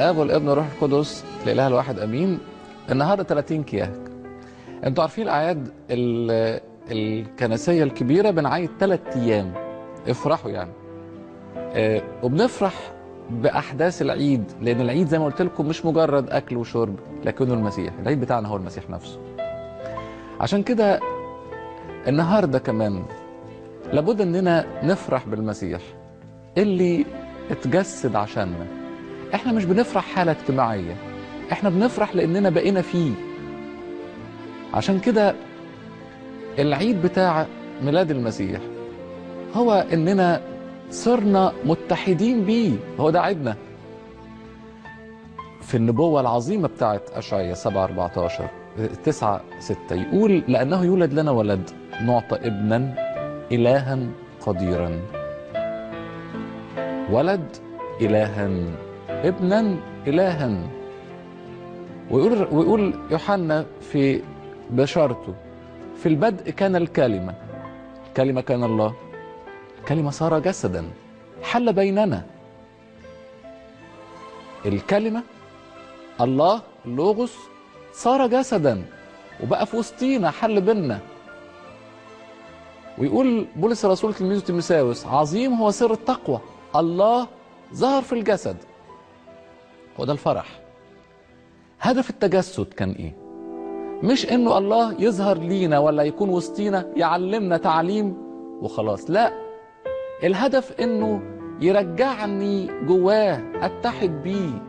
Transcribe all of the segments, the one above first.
الاب والابن والروح القدس الاله الواحد امين النهارده 30 كياك انتوا عارفين الاعياد ال- الكنسيه الكبيره بنعيد ثلاث ايام افرحوا يعني آه، وبنفرح باحداث العيد لان العيد زي ما قلت لكم مش مجرد اكل وشرب لكنه المسيح العيد بتاعنا هو المسيح نفسه عشان كده النهارده كمان لابد اننا نفرح بالمسيح اللي اتجسد عشاننا احنا مش بنفرح حاله اجتماعيه احنا بنفرح لاننا بقينا فيه عشان كده العيد بتاع ميلاد المسيح هو اننا صرنا متحدين بيه هو ده عيدنا في النبوة العظيمة بتاعت أشعية 7 14 9 6 يقول لأنه يولد لنا ولد نعطى ابنا إلها قديرا ولد إلها ابنا إلها ويقول ويقول يوحنا في بشارته في البدء كان الكلمة الكلمة كان الله الكلمة صار جسدا حل بيننا الكلمة الله اللوغوس صار جسدا وبقى في وسطينا حل بينا ويقول بولس الرسول تلميذه تيموساوس عظيم هو سر التقوى الله ظهر في الجسد هو ده الفرح هدف التجسد كان ايه مش انه الله يظهر لينا ولا يكون وسطينا يعلمنا تعليم وخلاص لا الهدف انه يرجعني جواه اتحد بيه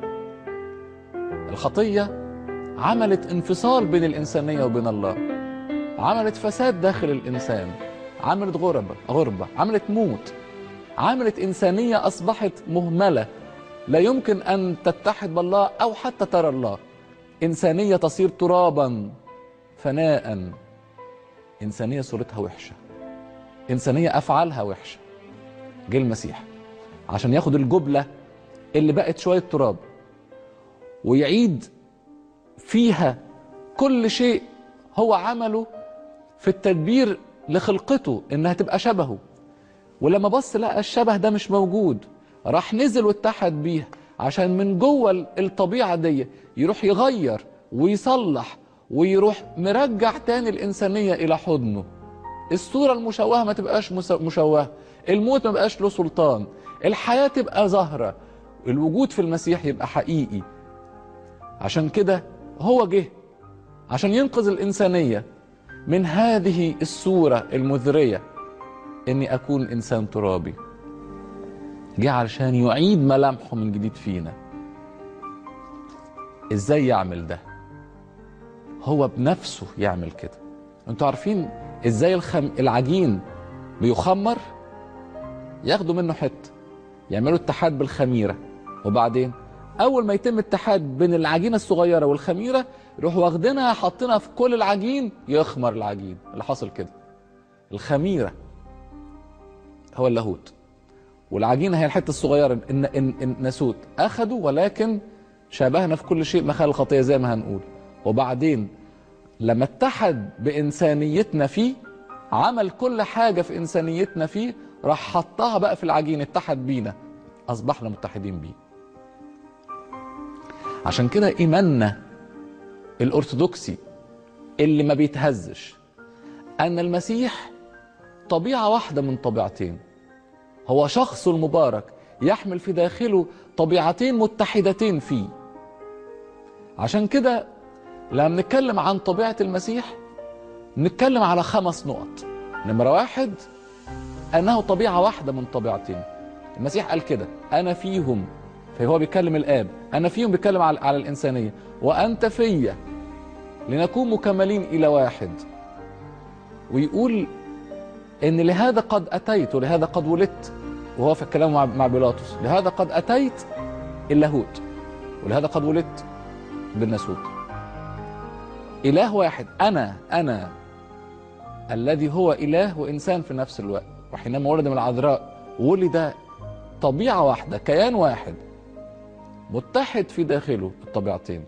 الخطيه عملت انفصال بين الانسانيه وبين الله عملت فساد داخل الانسان عملت غربه غربه عملت موت عملت انسانيه اصبحت مهمله لا يمكن ان تتحد بالله او حتى ترى الله انسانيه تصير ترابا فناء انسانيه صورتها وحشه انسانيه افعالها وحشه جه المسيح عشان ياخد الجبله اللي بقت شويه تراب ويعيد فيها كل شيء هو عمله في التدبير لخلقته انها تبقى شبهه ولما بص لقى الشبه ده مش موجود راح نزل واتحد بيها عشان من جوه الطبيعه دي يروح يغير ويصلح ويروح مرجع تاني الانسانيه الى حضنه الصوره المشوهه ما تبقاش مس- مشوهه الموت ما بقاش له سلطان الحياه تبقى ظاهره الوجود في المسيح يبقى حقيقي عشان كده هو جه عشان ينقذ الانسانيه من هذه الصوره المذريه اني اكون انسان ترابي جه علشان يعيد ملامحه من جديد فينا ازاي يعمل ده هو بنفسه يعمل كده انتوا عارفين ازاي الخم... العجين بيخمر ياخدوا منه حته يعملوا اتحاد بالخميره وبعدين اول ما يتم اتحاد بين العجينه الصغيره والخميره يروحوا واخدينها حاطينها في كل العجين يخمر العجين اللي حصل كده الخميره هو اللاهوت والعجينه هي الحته الصغيره الن- الن- الناسوت اخدوا ولكن شابهنا في كل شيء مخال الخطيه زي ما هنقول وبعدين لما اتحد بانسانيتنا فيه عمل كل حاجه في انسانيتنا فيه راح حطها بقى في العجين اتحد بينا اصبحنا متحدين بيه عشان كده ايماننا الارثوذكسي اللي ما بيتهزش ان المسيح طبيعه واحده من طبيعتين هو شخص المبارك يحمل في داخله طبيعتين متحدتين فيه عشان كده لما بنتكلم عن طبيعة المسيح نتكلم على خمس نقط نمرة واحد أنه طبيعة واحدة من طبيعتين المسيح قال كده أنا فيهم فهو بيكلم الآب أنا فيهم بيتكلم على, على الإنسانية وأنت فيا لنكون مكملين إلى واحد ويقول ان لهذا قد اتيت ولهذا قد ولدت وهو في الكلام مع مع بيلاطس لهذا قد اتيت اللاهوت ولهذا قد ولدت بالناسوت اله واحد انا انا الذي هو اله وانسان في نفس الوقت وحينما ولد من العذراء ولد طبيعه واحده كيان واحد متحد في داخله الطبيعتين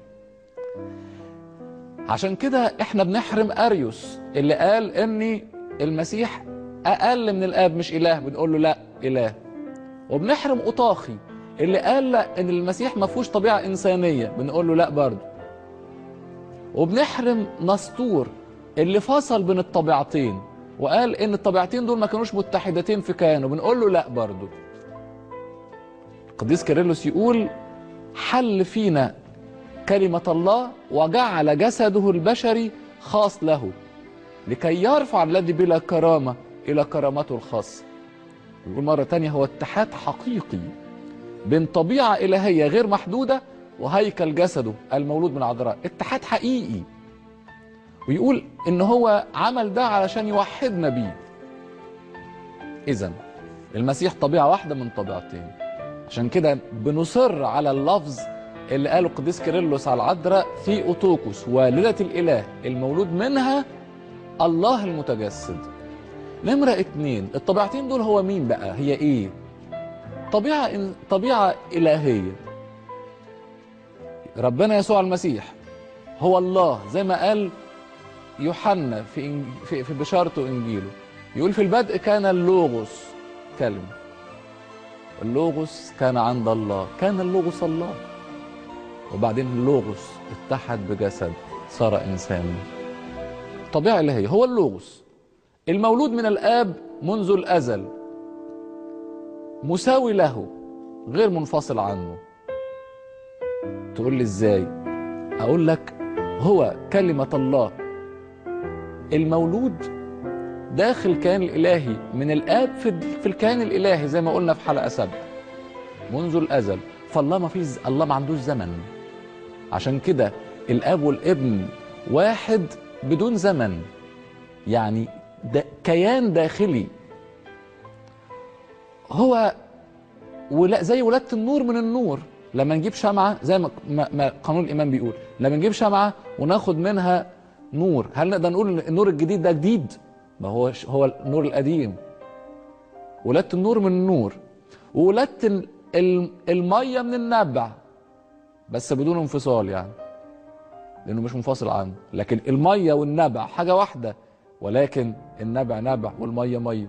عشان كده احنا بنحرم اريوس اللي قال ان المسيح اقل من الاب مش اله بنقول له لا اله وبنحرم اوطاخي اللي قال لا ان المسيح ما فيهوش طبيعه انسانيه بنقول له لا برضه وبنحرم نسطور اللي فصل بين الطبيعتين وقال ان الطبيعتين دول ما كانوش متحدتين في كيانه بنقول له لا برضه القديس كيرلس يقول حل فينا كلمة الله وجعل جسده البشري خاص له لكي يرفع الذي بلا كرامة إلى كرامته الخاصة يقول مرة تانية هو اتحاد حقيقي بين طبيعة إلهية غير محدودة وهيكل جسده المولود من عذراء اتحاد حقيقي ويقول ان هو عمل ده علشان يوحدنا بيه اذا المسيح طبيعة واحدة من طبيعتين عشان كده بنصر على اللفظ اللي قاله القديس كيرلس على العذراء في اوتوكوس والدة الاله المولود منها الله المتجسد نمرة اتنين الطبيعتين دول هو مين بقى هي ايه طبيعة طبيعة إلهية ربنا يسوع المسيح هو الله زي ما قال يوحنا في إنج... في في بشارته انجيله يقول في البدء كان اللوغوس كلمه اللوغوس كان عند الله كان اللوغوس الله وبعدين اللوغوس اتحد بجسد صار انسان طبيعه الهيه هو اللوغوس المولود من الاب منذ الازل مساوي له غير منفصل عنه تقول لي ازاي اقول لك هو كلمه الله المولود داخل الكيان الالهي من الاب في في الكيان الالهي زي ما قلنا في حلقه سابقه منذ الازل فالله ما فيش الله ما عندوش زمن عشان كده الاب والابن واحد بدون زمن يعني ده كيان داخلي هو ولا زي ولاده النور من النور لما نجيب شمعه زي ما, ما قانون الايمان بيقول لما نجيب شمعه وناخد منها نور هل نقدر نقول ان النور الجديد ده جديد ما هو هو النور القديم ولادة النور من النور وولادة المية من النبع بس بدون انفصال يعني لانه مش منفصل عنه لكن المية والنبع حاجة واحدة ولكن النبع نبع والمية مية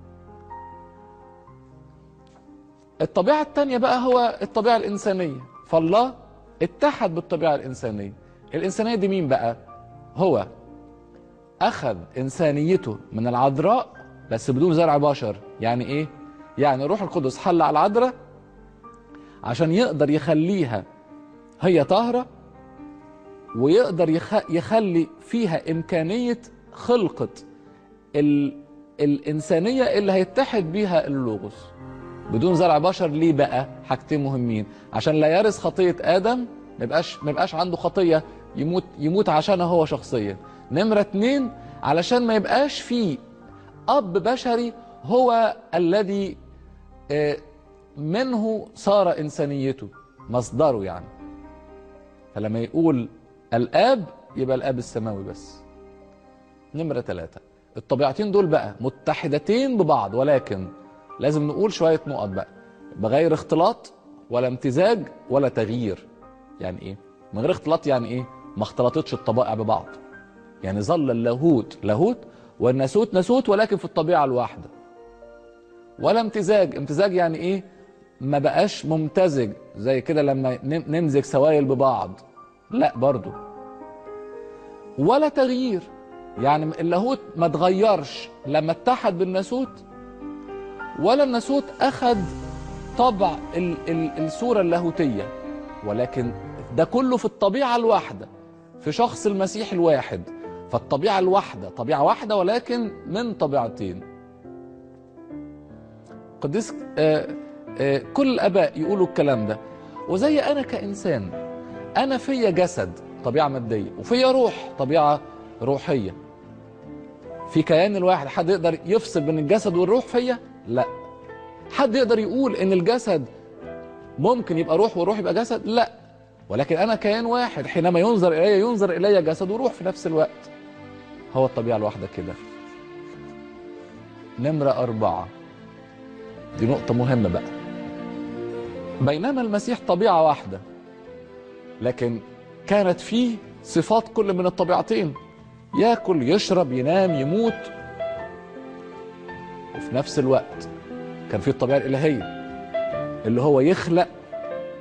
الطبيعة التانية بقى هو الطبيعة الإنسانية فالله اتحد بالطبيعة الإنسانية الإنسانية دي مين بقى هو أخذ إنسانيته من العذراء بس بدون زرع بشر يعني إيه يعني روح القدس حل على العذراء عشان يقدر يخليها هي طاهرة ويقدر يخ... يخلي فيها إمكانية خلقة ال... الإنسانية اللي هيتحد بيها اللوغوس بدون زرع بشر ليه بقى حاجتين مهمين عشان لا يرث خطية آدم ما يبقاش ما يبقاش عنده خطية يموت يموت عشانها هو شخصيا نمرة اتنين علشان ما يبقاش فيه أب بشري هو الذي منه صار إنسانيته مصدره يعني فلما يقول الآب يبقى الآب السماوي بس نمرة ثلاثة الطبيعتين دول بقى متحدتين ببعض ولكن لازم نقول شوية نقط بقى بغير اختلاط ولا امتزاج ولا تغيير يعني ايه من غير اختلاط يعني ايه ما اختلطتش الطبائع ببعض يعني ظل اللاهوت لاهوت والناسوت ناسوت ولكن في الطبيعة الواحدة ولا امتزاج امتزاج يعني ايه ما بقاش ممتزج زي كده لما نمزج سوائل ببعض لا برضو ولا تغيير يعني اللاهوت ما تغيرش لما اتحد بالناسوت ولا الناسوت اخذ طبع ال ال الصورة اللاهوتية ولكن ده كله في الطبيعة الواحدة في شخص المسيح الواحد فالطبيعة الواحدة طبيعة واحدة ولكن من طبيعتين قديس آه آه كل الآباء يقولوا الكلام ده وزي أنا كإنسان أنا فيا جسد طبيعة مادية وفيا روح طبيعة روحية في كيان الواحد حد يقدر يفصل بين الجسد والروح فيا لا حد يقدر يقول ان الجسد ممكن يبقى روح والروح يبقى جسد لا ولكن انا كيان واحد حينما ينظر الي ينظر الي جسد وروح في نفس الوقت هو الطبيعه الواحده كده نمره اربعه دي نقطه مهمه بقى بينما المسيح طبيعه واحده لكن كانت فيه صفات كل من الطبيعتين ياكل يشرب ينام يموت وفي نفس الوقت كان في الطبيعه الالهيه اللي هو يخلق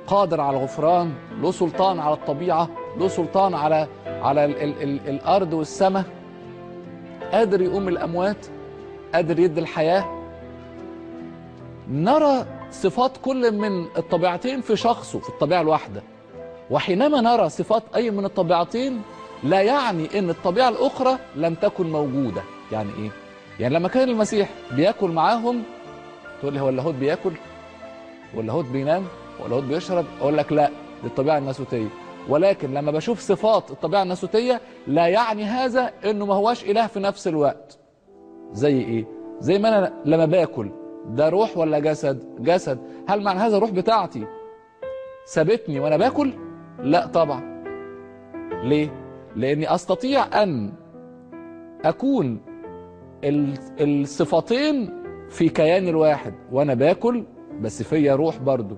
قادر على الغفران له سلطان على الطبيعة له سلطان على على ال ال ال الأرض والسماء قادر يقوم الأموات قادر يدي الحياة نرى صفات كل من الطبيعتين في شخصه في الطبيعة الواحدة وحينما نرى صفات أي من الطبيعتين لا يعني ان الطبيعة الأخرى لم تكن موجودة يعني إيه؟ يعني لما كان المسيح بياكل معاهم تقول لي هو اللاهوت بياكل واللاهوت بينام واللاهوت بيشرب أقول لك لا دي الطبيعة الناسوتية ولكن لما بشوف صفات الطبيعة الناسوتية لا يعني هذا انه ما هواش اله في نفس الوقت زي ايه زي ما انا لما باكل ده روح ولا جسد جسد هل معنى هذا الروح بتاعتي سابتني وانا باكل لا طبعا ليه لاني استطيع ان اكون الصفتين في كيان الواحد وانا باكل بس فيا روح برضو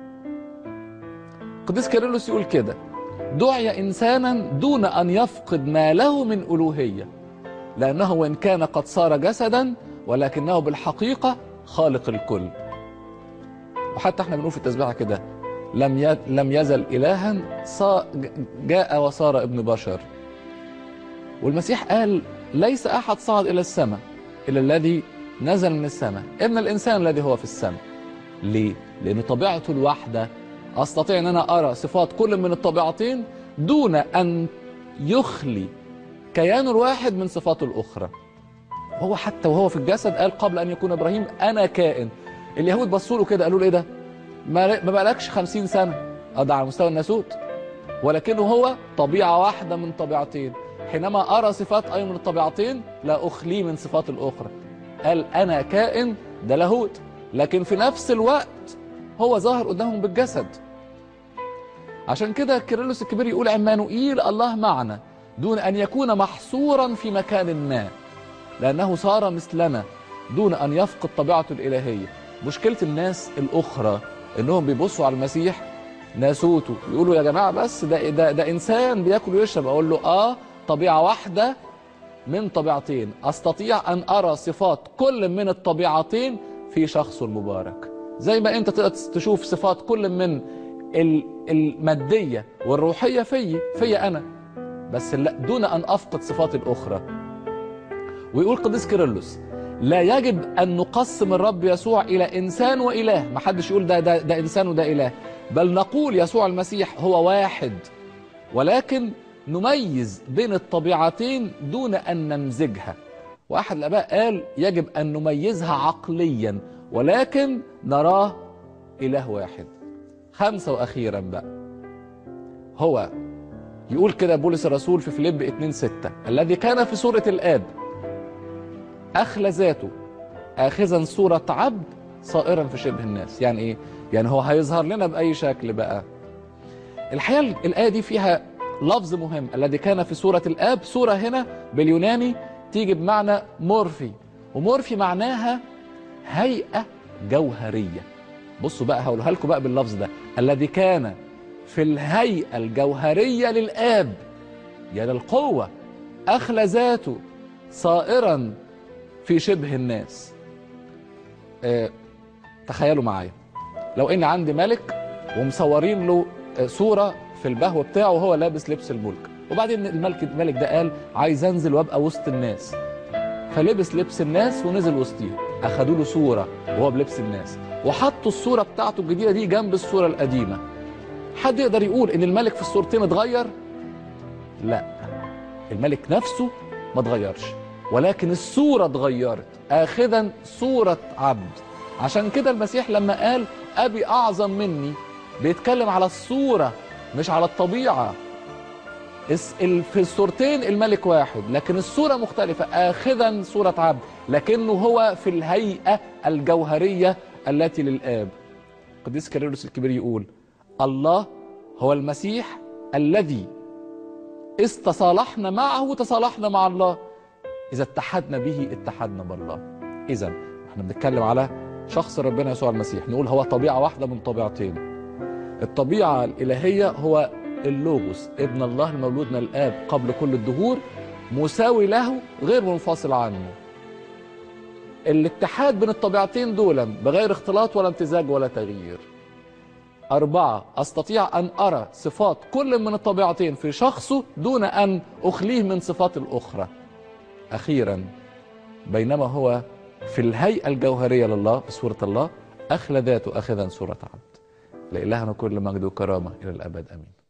قديس كيرلس يقول كده دعي انسانا دون ان يفقد ما له من الوهيه لانه وان كان قد صار جسدا ولكنه بالحقيقه خالق الكل وحتى احنا بنقول في التسبيحه كده لم لم يزل الها جاء وصار ابن بشر والمسيح قال ليس احد صعد الى السماء الا الذي نزل من السماء ابن الانسان الذي هو في السماء ليه لان طبيعته الواحده استطيع ان انا ارى صفات كل من الطبيعتين دون ان يخلي كيان الواحد من صفاته الاخرى هو حتى وهو في الجسد قال قبل ان يكون ابراهيم انا كائن اليهود بصوا له كده قالوا له ايه ده ما بقالكش 50 سنه ده على مستوى الناسوت ولكنه هو طبيعه واحده من طبيعتين حينما ارى صفات اي من الطبيعتين لا اخليه من صفات الاخرى قال انا كائن ده لاهوت لكن في نفس الوقت هو ظاهر قدامهم بالجسد عشان كده كيرلس الكبير يقول عمانوئيل الله معنا دون ان يكون محصورا في مكان ما لأنه صار مثلنا دون أن يفقد طبيعته الإلهية مشكلة الناس الأخرى إنهم بيبصوا على المسيح ناسوته يقولوا يا جماعة بس ده, ده, ده إنسان بياكل ويشرب أقول له آه طبيعة واحدة من طبيعتين أستطيع أن أرى صفات كل من الطبيعتين في شخص المبارك زي ما أنت تقدر تشوف صفات كل من المادية والروحية في في أنا بس دون أن أفقد صفات الأخرى ويقول قديس كيرلس لا يجب أن نقسم الرب يسوع إلى إنسان وإله ما حدش يقول ده, ده, ده إنسان وده إله بل نقول يسوع المسيح هو واحد ولكن نميز بين الطبيعتين دون أن نمزجها وأحد الآباء قال يجب أن نميزها عقليا ولكن نراه إله واحد خمسة وأخيرا بقى هو يقول كده بولس الرسول في فيليب 2 6 الذي كان في صورة الآب أخلى ذاته آخذا صورة عبد صائرا في شبه الناس يعني إيه؟ يعني هو هيظهر لنا بأي شكل بقى الحقيقة الآية دي فيها لفظ مهم الذي كان في صورة الآب صورة هنا باليوناني تيجي بمعنى مورفي ومورفي معناها هيئة جوهرية بصوا بقى هقولها لكم بقى باللفظ ده الذي كان في الهيئة الجوهرية للآب يا للقوة أخلى ذاته صائرا في شبه الناس اه تخيلوا معايا لو ان عندي ملك ومصورين له صورة في البهو بتاعه وهو لابس لبس الملك وبعدين الملك الملك ده قال عايز انزل وابقى وسط الناس فلبس لبس الناس ونزل وسطيهم اخدوا له صورة وهو بلبس الناس وحطوا الصورة بتاعته الجديدة دي جنب الصورة القديمة حد يقدر يقول ان الملك في الصورتين اتغير لا الملك نفسه ما اتغيرش ولكن الصورة اتغيرت آخذا صورة عبد عشان كده المسيح لما قال أبي أعظم مني بيتكلم على الصورة مش على الطبيعة في الصورتين الملك واحد لكن الصورة مختلفة آخذا صورة عبد لكنه هو في الهيئة الجوهرية التي للآب قديس كيرلس الكبير يقول الله هو المسيح الذي استصالحنا معه تصالحنا مع الله إذا اتحدنا به اتحدنا بالله إذا احنا بنتكلم على شخص ربنا يسوع المسيح نقول هو طبيعة واحدة من طبيعتين الطبيعة الإلهية هو اللوغوس ابن الله المولود من الآب قبل كل الدهور مساوي له غير منفصل عنه الاتحاد بين الطبيعتين دول بغير اختلاط ولا امتزاج ولا تغيير أربعة أستطيع أن أرى صفات كل من الطبيعتين في شخصه دون أن أخليه من صفات الأخرى أخيرا بينما هو في الهيئة الجوهرية لله بصورة الله أخلى ذاته أخذا صورة عبد لإلهنا كل مجد وكرامة إلى الأبد أمين